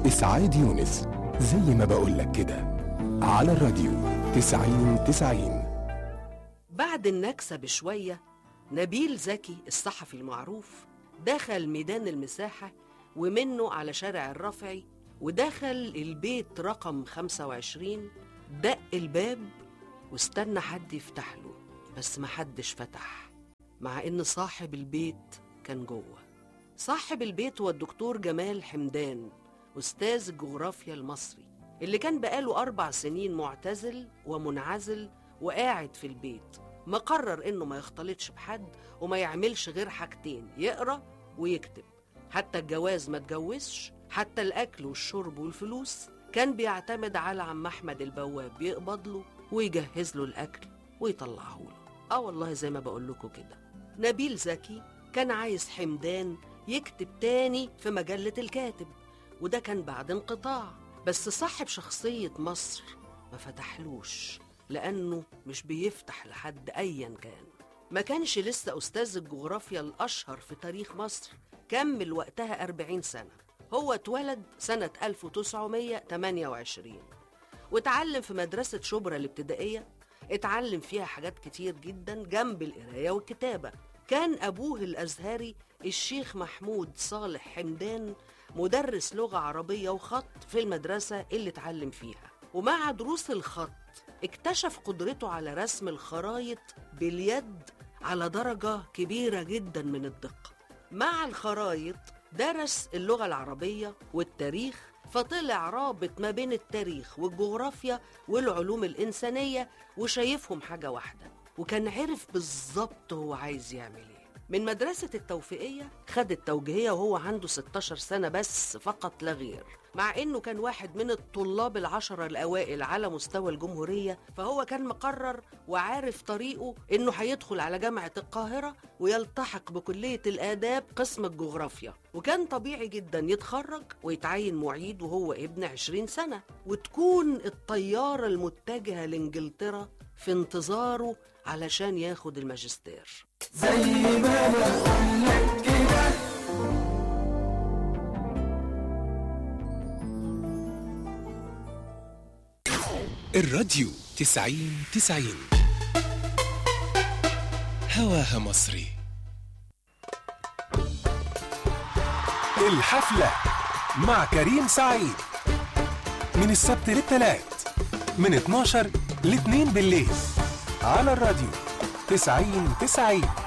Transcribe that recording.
إسعاد يونس زي ما بقولك كده على الراديو تسعين تسعين بعد النكسة بشوية نبيل زكي الصحفي المعروف دخل ميدان المساحة ومنه على شارع الرفعي ودخل البيت رقم 25 دق الباب واستنى حد يفتح له بس محدش فتح مع ان صاحب البيت كان جوه صاحب البيت هو الدكتور جمال حمدان أستاذ الجغرافيا المصري اللي كان بقاله أربع سنين معتزل ومنعزل وقاعد في البيت مقرر إنه ما يختلطش بحد وما يعملش غير حاجتين يقرأ ويكتب حتى الجواز ما اتجوزش حتى الأكل والشرب والفلوس كان بيعتمد على عم أحمد البواب يقبض له ويجهز له الأكل ويطلعه له آه والله زي ما بقول لكم كده نبيل زكي كان عايز حمدان يكتب تاني في مجلة الكاتب وده كان بعد انقطاع بس صاحب شخصية مصر ما فتحلوش لأنه مش بيفتح لحد أيا كان ما كانش لسه أستاذ الجغرافيا الأشهر في تاريخ مصر كمل وقتها 40 سنة هو اتولد سنة 1928 واتعلم في مدرسة شبرا الابتدائية اتعلم فيها حاجات كتير جدا جنب القراية والكتابة كان أبوه الأزهري الشيخ محمود صالح حمدان مدرس لغة عربية وخط في المدرسة اللي اتعلم فيها ومع دروس الخط اكتشف قدرته على رسم الخرايط باليد على درجة كبيرة جدا من الدقة مع الخرايط درس اللغة العربية والتاريخ فطلع رابط ما بين التاريخ والجغرافيا والعلوم الإنسانية وشايفهم حاجة واحدة وكان عرف بالظبط هو عايز يعمل ايه من مدرسة التوفيقية خد التوجيهية وهو عنده 16 سنة بس فقط لا غير مع انه كان واحد من الطلاب العشرة الاوائل على مستوى الجمهورية فهو كان مقرر وعارف طريقه انه هيدخل على جامعة القاهرة ويلتحق بكلية الاداب قسم الجغرافيا وكان طبيعي جدا يتخرج ويتعين معيد وهو ابن 20 سنة وتكون الطيارة المتجهة لانجلترا في انتظاره علشان ياخد الماجستير الراديو تسعين تسعين هواها مصري الحفلة مع كريم سعيد من السبت للتلات من 12 ل 2 بالليل على الراديو تسعين تسعين